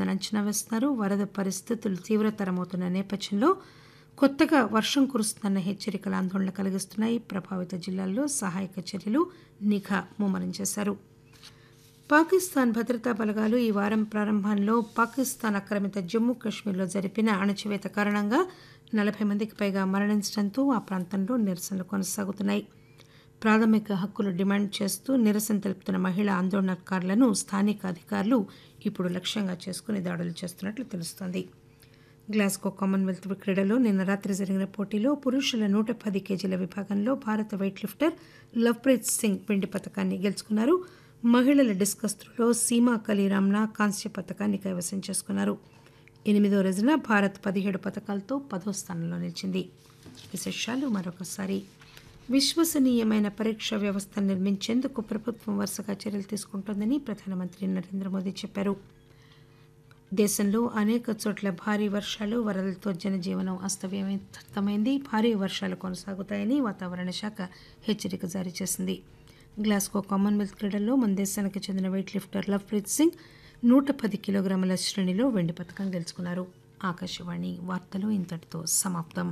ఉంటుందని అంచనా వేస్తున్నారు వరద పరిస్థితులు తీవ్రతరమవుతున్న నేపథ్యంలో కొత్తగా వర్షం కురుస్తుందన్న హెచ్చరికలు ఆందోళన కలిగిస్తున్నాయి ప్రభావిత జిల్లాల్లో సహాయక చర్యలు నిఘా ముమ్మరం చేశారు పాకిస్తాన్ భద్రతా బలగాలు ఈ వారం ప్రారంభంలో పాకిస్తాన్ ఆక్రమిత జమ్మూ కాశ్మీర్లో జరిపిన అణచివేత కారణంగా నలభై మందికి పైగా మరణించడంతో ఆ ప్రాంతంలో నిరసనలు కొనసాగుతున్నాయి ప్రాథమిక హక్కులు డిమాండ్ చేస్తూ నిరసన తెలుపుతున్న మహిళా ఆందోళనకారులను స్థానిక అధికారులు ఇప్పుడు లక్ష్యంగా చేసుకుని దాడులు చేస్తున్నట్లు తెలుస్తోంది గ్లాస్గో కామన్వెల్త్ క్రీడలో నిన్న రాత్రి జరిగిన పోటీలో పురుషుల నూట పది కేజీల విభాగంలో భారత వెయిట్ లిఫ్టర్ లవ్ప్రీత్ సింగ్ వెండి పథకాన్ని గెలుచుకున్నారు మహిళల డిస్కస్ త్రోలో సీమా కలీరామ్నా కాంస్య పథకాన్ని కైవసం చేసుకున్నారు ఎనిమిదో రోజున భారత్ పదిహేడు పథకాలతో పదో స్థానంలో నిలిచింది విశేషాలు మరొకసారి విశ్వసనీయమైన పరీక్ష వ్యవస్థ నిర్మించేందుకు ప్రభుత్వం వరుసగా చర్యలు తీసుకుంటోందని ప్రధానమంత్రి నరేంద్ర మోదీ చెప్పారు దేశంలో అనేక చోట్ల భారీ వర్షాలు వరదలతో జనజీవనం అస్తవ్యస్తమైంది భారీ వర్షాలు కొనసాగుతాయని వాతావరణ శాఖ హెచ్చరిక జారీ చేసింది గ్లాస్గో కామన్వెల్త్ క్రీడల్లో మన దేశానికి చెందిన వెయిట్ లిఫ్టర్ లవ్ప్రీత్ సింగ్ నూట పది కిలోగ్రాముల శ్రేణిలో వెండి పథకం గెలుచుకున్నారు ఆకాశవాణి వార్తలు ఇంతటితో సమాప్తం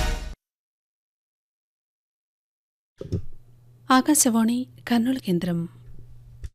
ఆకాశవాణి కర్నూలు కేంద్రం